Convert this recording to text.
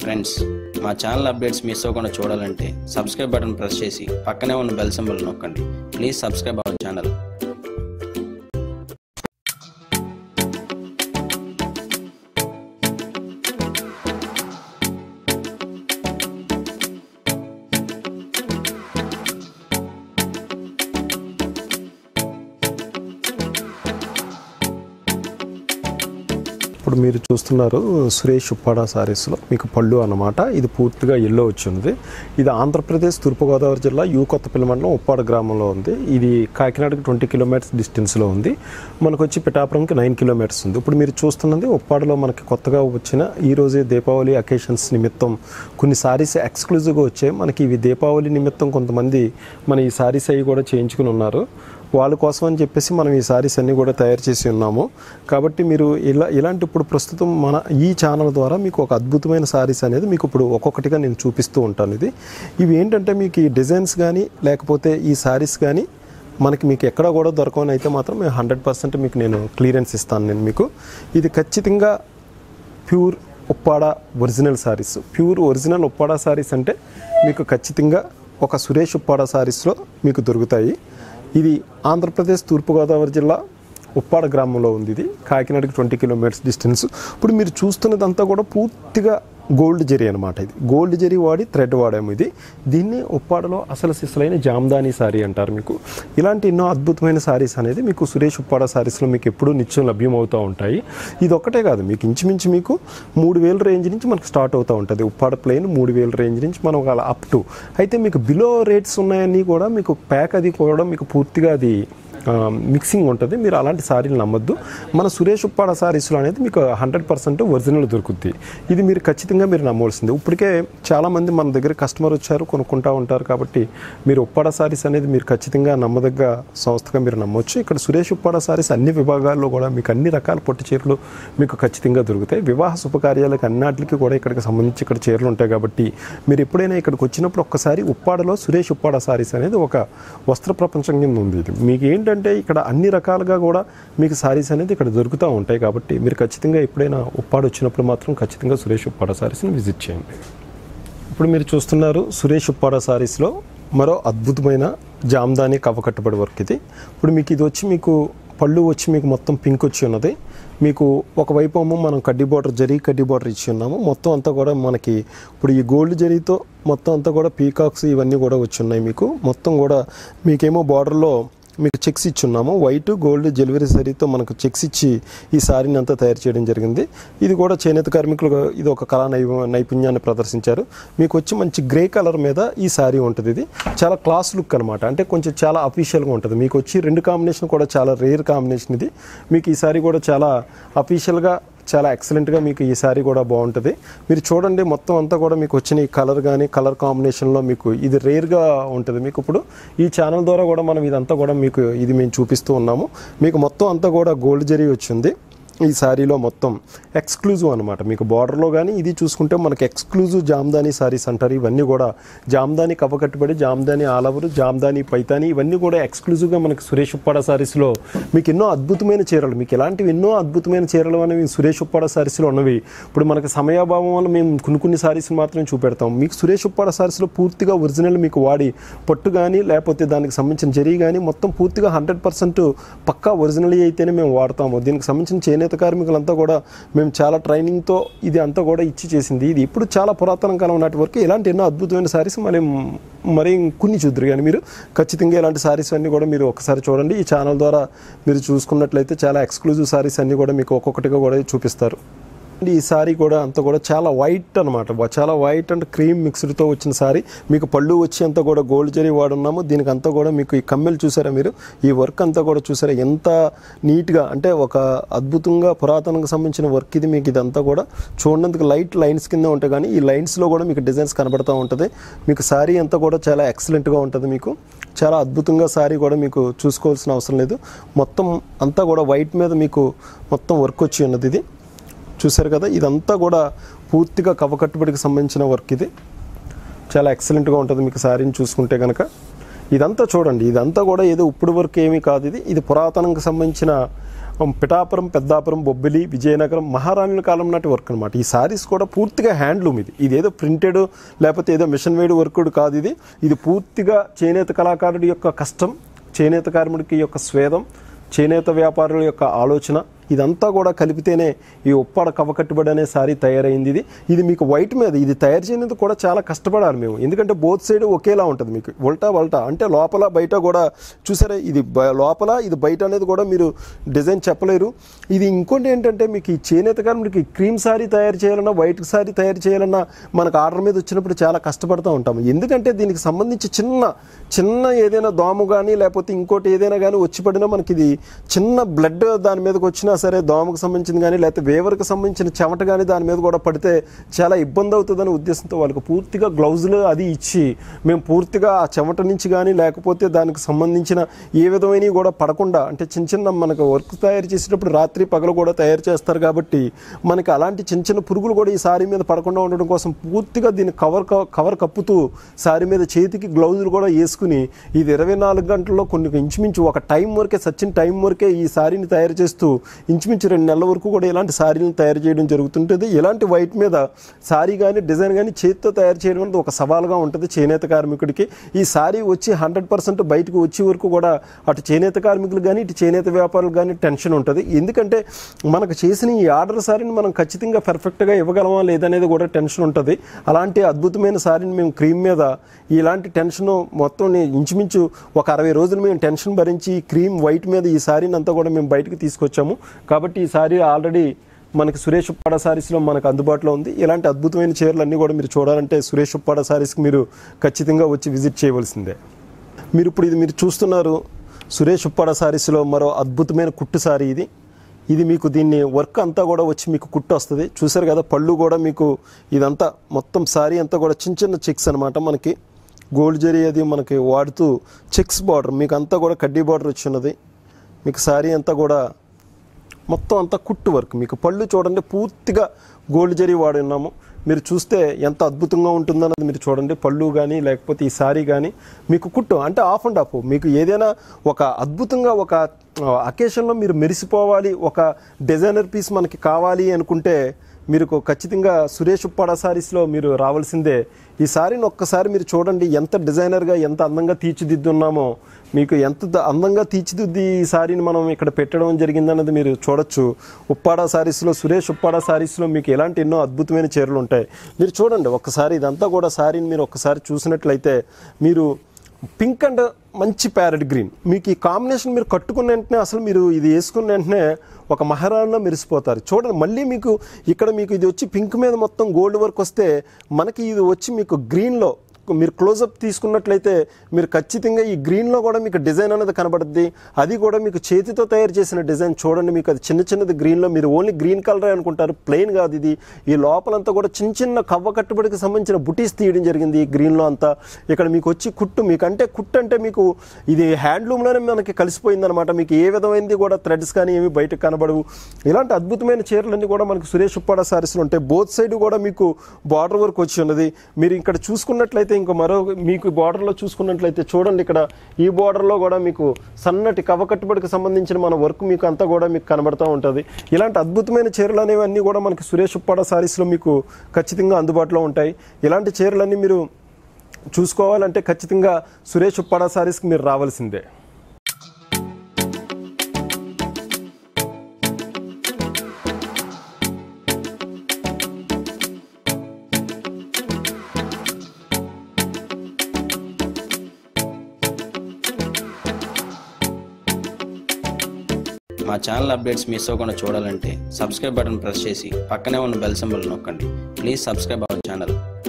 friends మా channel updates miss అవ్వకుండా చూడాలంటే సబ్స్క్రైబ్ బటన్ ప్రెస్ చేసి పక్కనే ఉన్న బెల్ సింబల్ నొక్కండి ప్లీజ్ సబ్స్క్రైబ్ అవర్ ఛానల్ ఇప్పుడు మీరు చూస్తున్నారు సురేష్ ఉప్పాడ సారీస్లో మీకు పళ్ళు అన్నమాట ఇది పూర్తిగా ఎల్లో వచ్చింది ఇది ఆంధ్రప్రదేశ్ తూర్పుగోదావరి జిల్లా యూ కొత్తపల్లి మండలం ఉప్పాడ గ్రామంలో ఉంది ఇది కాకినాడకి ట్వంటీ కిలోమీటర్స్ డిస్టెన్స్లో ఉంది మనకు వచ్చి పిఠాపురంకి నైన్ కిలోమీటర్స్ ఉంది ఇప్పుడు మీరు చూస్తున్నది ఉప్పాడలో మనకి కొత్తగా వచ్చిన ఈ రోజే దీపావళి అకేషన్స్ నిమిత్తం కొన్ని సారీస్ ఎక్స్క్లూజివ్గా వచ్చాయి మనకి ఇవి దీపావళి నిమిత్తం కొంతమంది మన ఈ సారీస్ అవి కూడా చేయించుకుని ఉన్నారు వాళ్ళ కోసం అని చెప్పేసి మనం ఈ సారీస్ అన్నీ కూడా తయారు చేసి ఉన్నాము కాబట్టి మీరు ఇలా ఇలాంటి ఇప్పుడు ప్రస్తుతం మన ఈ ఛానల్ ద్వారా మీకు ఒక అద్భుతమైన సారీస్ అనేది మీకు ఇప్పుడు ఒక్కొక్కటిగా నేను చూపిస్తూ ఉంటాను ఇది ఇవి ఏంటంటే మీకు ఈ డిజైన్స్ కానీ లేకపోతే ఈ సారీస్ కానీ మనకి మీకు ఎక్కడ కూడా దొరకవని అయితే మాత్రం మేము హండ్రెడ్ పర్సెంట్ మీకు నేను క్లియరెన్స్ ఇస్తాను నేను మీకు ఇది ఖచ్చితంగా pure Uppada original sarees pure original Uppada sarees అంటే మీకు ఖచ్చితంగా ఒక సురేష్ ఉప్పాడ సారీస్లో మీకు దొరుకుతాయి ఇది ఆంధ్రప్రదేశ్ తూర్పుగోదావరి జిల్లా ఉప్పాడ గ్రామంలో ఉంది ఇది కాకినాడకి ట్వంటీ కిలోమీటర్స్ డిస్టెన్స్ ఇప్పుడు మీరు చూస్తున్నదంతా కూడా పూర్తిగా గోల్డ్ జరీ అనమాట ఇది గోల్డ్ జరీ వాడి థ్రెడ్ వాడాము ఇది దీన్ని ఉప్పాడలో అసలు సిసలైన జామ్దాని సారీ అంటారు మీకు ఇలాంటి ఎన్నో అద్భుతమైన సారీస్ అనేది మీకు సురేష్ ఉప్పాడ సారీస్లో మీకు ఎప్పుడూ నిత్యం లభ్యమవుతూ ఉంటాయి ఇది ఒక్కటే కాదు మీకు ఇంచుమించు మీకు మూడు వేల రేంజ్ నుంచి మనకు స్టార్ట్ అవుతూ ఉంటుంది ఉప్పాడ ప్లేన్ మూడు వేల రేంజ్ నుంచి మనం అలా అప్ టు అయితే మీకు బిలో రేట్స్ ఉన్నాయన్నీ కూడా మీకు ప్యాక్ అది కూడా మీకు పూర్తిగా అది ఆ, మిక్సింగ్ ఉంటుంది మీరు అలాంటి సారీలు నమ్మొద్దు మన సురేష్ ఉప్పాడ సారీస్లో అనేది మీకు హండ్రెడ్ పర్సెంట్ ఒరిజినల్ దొరుకుద్ది ఇది మీరు ఖచ్చితంగా మీరు నమ్మవలసింది ఇప్పటికే చాలామంది మన దగ్గర కస్టమర్ వచ్చారు కొనుక్కుంటా ఉంటారు కాబట్టి మీరు ఉప్పాడ సారీస్ అనేది మీరు ఖచ్చితంగా నమ్మదగ్గ సంస్థగా మీరు నమ్మొచ్చు ఇక్కడ సురేష్ ఉప్పాడ సారీస్ అన్ని విభాగాల్లో కూడా మీకు అన్ని రకాల పొట్టి చీరలు మీకు ఖచ్చితంగా దొరుకుతాయి వివాహ శుభకార్యాలకు అన్నిటికీ కూడా ఇక్కడికి సంబంధించి ఇక్కడ చీరలు ఉంటాయి కాబట్టి మీరు ఎప్పుడైనా ఇక్కడికి వచ్చినప్పుడు ఒక్కసారి ఉప్పాడలో సురేష్ ఉప్పాడ సారీస్ అనేది ఒక వస్త్ర ప్రపంచం కింద ఉంది ఇది మీకు ఏంటంటే ఇక్కడ అన్ని రకాలుగా కూడా మీకు సారీస్ అనేది ఇక్కడ దొరుకుతూ ఉంటాయి కాబట్టి మీరు ఖచ్చితంగా ఎప్పుడైనా ఉప్పాడ వచ్చినప్పుడు మాత్రం ఖచ్చితంగా సురేష్ ఉప్పాడ సారీస్ని విజిట్ చేయండి ఇప్పుడు మీరు చూస్తున్నారు సురేష్ ఉప్పాడ సారీస్లో మరో అద్భుతమైన జామ్దాని కవ్వ కట్టుబడి వర్క్ ఇది ఇప్పుడు మీకు ఇది వచ్చి మీకు పళ్ళు వచ్చి మీకు మొత్తం పింక్ వచ్చి ఉన్నది మీకు ఒకవైపు ఏమో మనం కడ్డీ బార్డర్ జరీ కడ్డీ బార్డర్ ఇచ్చి ఉన్నాము మొత్తం అంతా కూడా మనకి ఇప్పుడు ఈ గోల్డ్ జరీతో మొత్తం అంతా కూడా పీకాక్స్ ఇవన్నీ కూడా వచ్చి ఉన్నాయి మీకు మొత్తం కూడా మీకేమో బార్డర్లో మీకు చెక్స్ ఇచ్చి ఉన్నాము వైట్ గోల్డ్ జెలివరీ సరీతో మనకు చెక్స్ ఇచ్చి ఈ సారీని అంతా తయారు చేయడం జరిగింది ఇది కూడా చేనేత కార్మికులు ఇది ఒక కళా నై నైపుణ్యాన్ని ప్రదర్శించారు మీకు వచ్చి మంచి గ్రే కలర్ మీద ఈ సారీ ఉంటుంది ఇది చాలా క్లాస్ లుక్ అనమాట అంటే కొంచెం చాలా అఫీషియల్గా ఉంటుంది మీకు వచ్చి రెండు కాంబినేషన్ కూడా చాలా రేర్ కాంబినేషన్ ఇది మీకు ఈ సారీ కూడా చాలా అఫీషియల్గా చాలా ఎక్సలెంట్గా మీకు ఈ సారీ కూడా బాగుంటుంది మీరు చూడండి మొత్తం అంతా కూడా మీకు వచ్చిన ఈ కలర్ కానీ కలర్ కాంబినేషన్లో మీకు ఇది రేర్గా ఉంటుంది మీకు ఇప్పుడు ఈ ఛానల్ ద్వారా కూడా మనం ఇదంతా కూడా మీకు ఇది మేము చూపిస్తూ ఉన్నాము మీకు మొత్తం అంతా కూడా గోల్డ్ జరీ వచ్చింది ఈ శారీలో మొత్తం ఎక్స్క్లూజివ్ అనమాట మీకు బార్డర్లో కానీ ఇది చూసుకుంటే మనకి ఎక్స్క్లూజివ్ జామ్దాని సారీస్ అంటారు ఇవన్నీ కూడా జామ్దాని కప్పకట్టుబడి జామ్దాని ఆల్ ఓవర్ జామ్దాని పైతాని ఇవన్నీ కూడా ఎక్స్క్లూజివ్గా మనకి సురేష్ ఉప్పాడ సారీస్లో మీకు ఎన్నో అద్భుతమైన చీరలు మీకు ఇలాంటివి ఎన్నో అద్భుతమైన చీరలు అనేవి సురేష్ ఉప్పాడ సారీస్లో ఉన్నవి ఇప్పుడు మనకి సమయాభావం వల్ల మేము కొన్ని కొన్ని సారీస్ మాత్రమే చూపెడతాం మీకు సురేష్ ఉప్పాడ సారీస్లో పూర్తిగా ఒరిజినల్ మీకు వాడి పట్టు కానీ లేకపోతే దానికి సంబంధించిన జరీ కానీ మొత్తం పూర్తిగా హండ్రెడ్ పర్సెంట్ పక్కా ఒరిజినల్ అయితేనే మేము వాడతాము దీనికి సంబంధించిన చేనేత కార్మికులంతా కూడా మేము చాలా ట్రైనింగ్తో ఇది అంతా కూడా ఇచ్చి చేసింది ఇది ఇప్పుడు చాలా పురాతన కాలం నాటి వరకు ఇలాంటి ఎన్నో అద్భుతమైన సారీస్ మరి మరి కొన్ని చూద్దరు కానీ మీరు ఖచ్చితంగా ఇలాంటి సారీస్ అన్నీ కూడా మీరు ఒకసారి చూడండి ఈ ఛానల్ ద్వారా మీరు చూసుకున్నట్లయితే చాలా ఎక్స్క్లూజివ్ సారీస్ అన్నీ కూడా మీకు ఒక్కొక్కటిగా కూడా చూపిస్తారు అండ్ ఈ సారీ కూడా అంతా కూడా చాలా వైట్ అనమాట చాలా వైట్ అండ్ క్రీమ్ మిక్స్డ్తో వచ్చిన సారీ మీకు పళ్ళు వచ్చి అంతా కూడా గోల్డ్ జరీ వాడున్నాము దీనికి అంతా కూడా మీకు ఈ కమ్మెలు చూసారా మీరు ఈ వర్క్ అంతా కూడా చూసారా ఎంత నీట్గా అంటే ఒక అద్భుతంగా పురాతనకు సంబంధించిన వర్క్ ఇది మీకు ఇదంతా కూడా చూడడానికి లైట్ లైన్స్ కింద ఉంటాయి కానీ ఈ లైన్స్లో కూడా మీకు డిజైన్స్ కనబడుతూ ఉంటుంది మీకు సారీ అంతా కూడా చాలా ఎక్సలెంట్గా ఉంటుంది మీకు చాలా అద్భుతంగా సారీ కూడా మీకు చూసుకోవాల్సిన అవసరం లేదు మొత్తం అంతా కూడా వైట్ మీద మీకు మొత్తం వర్క్ వచ్చి ఉన్నది ఇది చూశారు కదా ఇదంతా కూడా పూర్తిగా కవకట్టుబడికి సంబంధించిన వర్క్ ఇది చాలా ఎక్సలెంట్గా ఉంటుంది మీకు శారీని చూసుకుంటే కనుక ఇదంతా చూడండి ఇదంతా కూడా ఏదో ఇప్పుడు వరకు ఏమీ కాదు ఇది ఇది పురాతనంకి సంబంధించిన పిఠాపురం పెద్దాపురం బొబ్బిలి విజయనగరం మహారాణుల కాలం నాటి వర్క్ అనమాట ఈ సారీస్ కూడా పూర్తిగా హ్యాండ్లూమ్ ఇది ఇది ఏదో ప్రింటెడ్ లేకపోతే ఏదో మిషన్ మేడ్ వర్క్ కాదు ఇది ఇది పూర్తిగా చేనేత కళాకారుడి యొక్క కష్టం చేనేత కార్మికుడికి యొక్క స్వేదం చేనేత వ్యాపారుల యొక్క ఆలోచన ఇదంతా కూడా కలిపితేనే ఈ ఉప్పాడ కవకట్టుబడి అనే సారీ తయారైంది ఇది ఇది మీకు వైట్ మీద ఇది తయారు చేయడానికి కూడా చాలా కష్టపడాలి మేము ఎందుకంటే బోత్ సైడ్ ఒకేలా ఉంటుంది మీకు ఉల్టా వల్టా అంటే లోపల బయట కూడా చూసారా ఇది బ- లోపల ఇది బయట అనేది కూడా మీరు డిజైన్ చెప్పలేరు ఇది ఇంకోటి ఏంటంటే మీకు ఈ చేనేత కార్మికుడికి క్రీమ్ సారీ తయారు చేయాలన్నా వైట్ సారీ తయారు చేయాలన్నా మనకు ఆర్డర్ మీద వచ్చినప్పుడు చాలా కష్టపడుతూ ఉంటాము ఎందుకంటే దీనికి సంబంధించి చిన్న చిన్న ఏదైనా దోమ కానీ లేకపోతే ఇంకోటి ఏదైనా కానీ వచ్చి పడినా మనకి ఇది చిన్న బ్లడ్ దాని మీదకి వచ్చినా సరే దోమకు సంబంధించింది కానీ లేకపోతే వేవర్కి సంబంధించిన చెమట కానీ దాని మీద కూడా పడితే చాలా ఇబ్బంది అవుతుందనే ఉద్దేశంతో వాళ్ళకి పూర్తిగా గ్లౌజులు అది ఇచ్చి మేము పూర్తిగా ఆ చెమట నుంచి కానీ లేకపోతే దానికి సంబంధించిన ఏ విధమైనవి కూడా పడకుండా అంటే చిన్న చిన్న మనకు వర్క్ తయారు చేసేటప్పుడు రాత్రి పగలు కూడా తయారు చేస్తారు కాబట్టి మనకి అలాంటి చిన్న చిన్న పురుగులు కూడా ఈ సారీ మీద పడకుండా ఉండడం కోసం పూర్తిగా దీన్ని కవర్ క- కవర్ కప్పుతూ సారీ మీద చేతికి గ్లౌజులు కూడా వేసుకుని ఇది ఇరవై నాలుగు గంటల్లో కొన్ని ఇంచుమించు ఒక టైం వరకే సచిన్ టైం వరకే ఈ సారీని తయారు చేస్తూ ఇంచుమించు రెండు నెలల వరకు కూడా ఇలాంటి సారీలను తయారు చేయడం జరుగుతుంటుంది ఇలాంటి వైట్ మీద సారీ కానీ డిజైన్ కానీ చేతితో తయారు చేయడం అనేది ఒక సవాల్గా ఉంటుంది చేనేత కార్మికుడికి ఈ సారీ వచ్చి హండ్రెడ్ పర్సెంట్ బయటకు వచ్చే వరకు కూడా అటు చేనేత కార్మికులు కానీ ఇటు చేనేత వ్యాపారులు కానీ టెన్షన్ ఉంటుంది ఎందుకంటే మనకు చేసిన ఈ ఆర్డర్ సారీని మనం ఖచ్చితంగా పర్ఫెక్ట్గా ఇవ్వగలమా లేదనేది కూడా టెన్షన్ ఉంటుంది అలాంటి అద్భుతమైన సారీని మేము క్రీమ్ మీద ఇలాంటి టెన్షన్ మొత్తం నే- ఇంచుమించు ఒక అరవై రోజులు మేము టెన్షన్ భరించి ఈ క్రీమ్ వైట్ మీద ఈ సారీని అంతా కూడా మేము బయటకు తీసుకొచ్చాము కాబట్టి ఈ సారీ ఆల్రెడీ మనకి సురేష్ ఉప్పాడ సారీస్లో మనకు అందుబాటులో ఉంది ఇలాంటి అద్భుతమైన చీరలు అన్నీ కూడా మీరు చూడాలంటే సురేష్ ఉప్పాడ సారీస్కి మీరు ఖచ్చితంగా వచ్చి విజిట్ చేయవలసిందే మీరు ఇప్పుడు ఇది మీరు చూస్తున్నారు సురేష్ ఉప్పాడ సారీస్లో మరో అద్భుతమైన కుట్టు సారీ ఇది ఇది మీకు దీన్ని వర్క్ అంతా కూడా వచ్చి మీకు కుట్టు వస్తుంది చూసారు కదా పళ్ళు కూడా మీకు ఇదంతా మొత్తం సారీ అంతా కూడా చిన్న చిన్న చెక్స్ అనమాట మనకి గోల్డ్ జరీ అది మనకి వాడుతూ చెక్స్ బార్డర్ మీకు అంతా కూడా కడ్డీ బార్డర్ వచ్చి ఉన్నది మీకు సారీ అంతా కూడా మొత్తం అంతా కుట్టు వర్క్ మీకు పళ్ళు చూడండి పూర్తిగా గోల్డ్ జరీ వాడి ఉన్నాము మీరు చూస్తే ఎంత అద్భుతంగా ఉంటుందన్నది మీరు చూడండి పళ్ళు కానీ లేకపోతే ఈ సారీ కానీ మీకు కుట్టు అంటే ఆఫ్ అండ్ ఆఫ్ మీకు ఏదైనా ఒక అద్భుతంగా ఒక అకేషన్లో మీరు మెరిసిపోవాలి ఒక డిజైనర్ పీస్ మనకి కావాలి అనుకుంటే మీరు ఖచ్చితంగా సురేష్ ఉప్పాడ సారీస్లో మీరు రావాల్సిందే ఈ సారీని ఒక్కసారి మీరు చూడండి ఎంత డిజైనర్గా ఎంత అందంగా తీర్చిదిద్దున్నామో మీకు ఎంత ద- అందంగా తీర్చిదిద్ది ఈ సారీని మనం ఇక్కడ పెట్టడం జరిగిందన్నది మీరు చూడొచ్చు ఉప్పాడ సారీస్లో సురేష్ ఉప్పాడ సారీస్లో మీకు ఎలాంటి ఎన్నో అద్భుతమైన చీరలు ఉంటాయి మీరు చూడండి ఒక్కసారి ఇదంతా కూడా సారీని మీరు ఒక్కసారి చూసినట్లయితే మీరు పింక్ అండ్ మంచి ప్యారెట్ గ్రీన్ మీకు ఈ కాంబినేషన్ మీరు కట్టుకున్న వెంటనే అసలు మీరు ఇది వేసుకున్న వెంటనే ఒక మహారాణిలో మెరిసిపోతారు చూడండి మళ్ళీ మీకు ఇక్కడ మీకు ఇది వచ్చి పింక్ మీద మొత్తం గోల్డ్ వర్క్ వస్తే మనకి ఇది వచ్చి మీకు గ్రీన్లో మీరు క్లోజప్ తీసుకున్నట్లయితే మీరు ఖచ్చితంగా ఈ గ్రీన్లో కూడా మీకు డిజైన్ అనేది కనబడుద్ది అది కూడా మీకు చేతితో తయారు చేసిన డిజైన్ చూడండి మీకు అది చిన్న చిన్నది గ్రీన్లో మీరు ఓన్లీ గ్రీన్ కలరే అనుకుంటారు ప్లెయిన్ కాదు ఇది ఈ లోపలంతా కూడా చిన్న చిన్న కవ్వ కట్టుబడికి సంబంధించిన బుటీస్ తీయడం జరిగింది ఈ గ్రీన్లో అంతా ఇక్కడ మీకు వచ్చి కుట్టు మీకు అంటే కుట్టు అంటే మీకు ఇది హ్యాండ్లూమ్లోనే మనకి కలిసిపోయింది అనమాట మీకు ఏ విధమైనది కూడా థ్రెడ్స్ కానీ ఏమి బయటకు కనబడవు ఇలాంటి అద్భుతమైన చీరలన్నీ కూడా మనకు సురేష్ ఉప్పాడ సారీస్లో ఉంటాయి బోత్ సైడ్ కూడా మీకు బార్డర్ వర్క్ వచ్చి ఉన్నది మీరు ఇక్కడ చూసుకున్నట్లయితే ఇంకో మరో మీకు బార్డర్లో చూసుకున్నట్లయితే చూడండి ఇక్కడ ఈ బార్డర్లో కూడా మీకు సన్నటి కవ కట్టుబడికి సంబంధించిన మన వర్క్ మీకు అంతా కూడా మీకు కనబడుతూ ఉంటుంది ఇలాంటి అద్భుతమైన చీరలు అనేవి అన్నీ కూడా మనకి సురేష్ ఉప్పాడ సారీస్లో మీకు ఖచ్చితంగా అందుబాటులో ఉంటాయి ఇలాంటి చీరలన్నీ మీరు చూసుకోవాలంటే ఖచ్చితంగా సురేష్ ఉప్పాడ సారీస్కి మీరు రావాల్సిందే మా ఛానల్ అప్డేట్స్ మిస్ అవ్వకుండా చూడాలంటే సబ్స్క్రైబ్ బటన్ ప్రెస్ చేసి పక్కనే ఉన్న బెల్ సింబల్ నొక్కండి ప్లీజ్ సబ్స్క్రైబ్ అవర్ ఛానల్